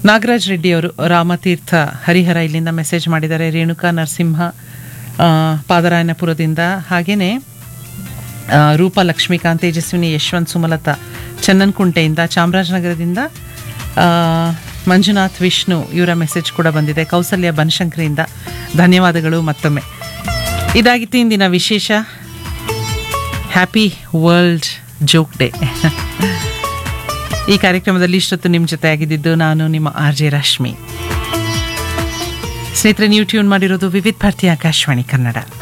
ನಾಗರಾಜ್ ರೆಡ್ಡಿ ಅವರು ರಾಮತೀರ್ಥ ಹರಿಹರ ಇಲ್ಲಿಂದ ಮೆಸೇಜ್ ಮಾಡಿದ್ದಾರೆ ರೇಣುಕಾ ನರಸಿಂಹ ಆ, ಪಾದರಾಯನಪುರದಿಂದ ಹಾಗೆಯೇ ಆ, ರೂಪಾ ಲಕ್ಷ್ಮೀಕಾಂತ್ ತೇಜಸ್ವಿನಿ ಯಶವಂತ್ ಸುಮಲತಾ ಚನ್ನನ್ಕುಂಟೆಯಿಂದ ಚಾಮರಾಜನಗರದಿಂದ ಆ, ಮಂಜುನಾಥ್ ವಿಷ್ಣು ಇವರ ಮೆಸೇಜ್ ಕೂಡ ಬಂದಿದೆ ಕೌಸಲ್ಯ ಬನಶಂಕರಿಯಿಂದ ಧನ್ಯವಾದಗಳು ಮತ್ತೊಮ್ಮೆ ಇದಾಗಿತ್ತು ಇಂದಿನ ವಿಶೇಷ ಹ್ಯಾಪಿ ವರ್ಲ್ಡ್ ಜೋಕ್ ಡೇ ಈ ಕಾರ್ಯಕ್ರಮದಲ್ಲಿ ಇಷ್ಟೊತ್ತು ನಿಮ್ಮ ಜೊತೆ ಆಗಿದ್ದು ನಾನು ನಿಮ್ಮ ಆರ್ ಜೆ ರಶ್ಮಿ ಸ್ನೇಹಿತರೆ ನೀವು ಟ್ಯೂನ್ ಮಾಡಿರೋದು ವಿವಿಧ ಭಾರತಿ ಆಕಾಶವಾಣಿ ಕನ್ನಡ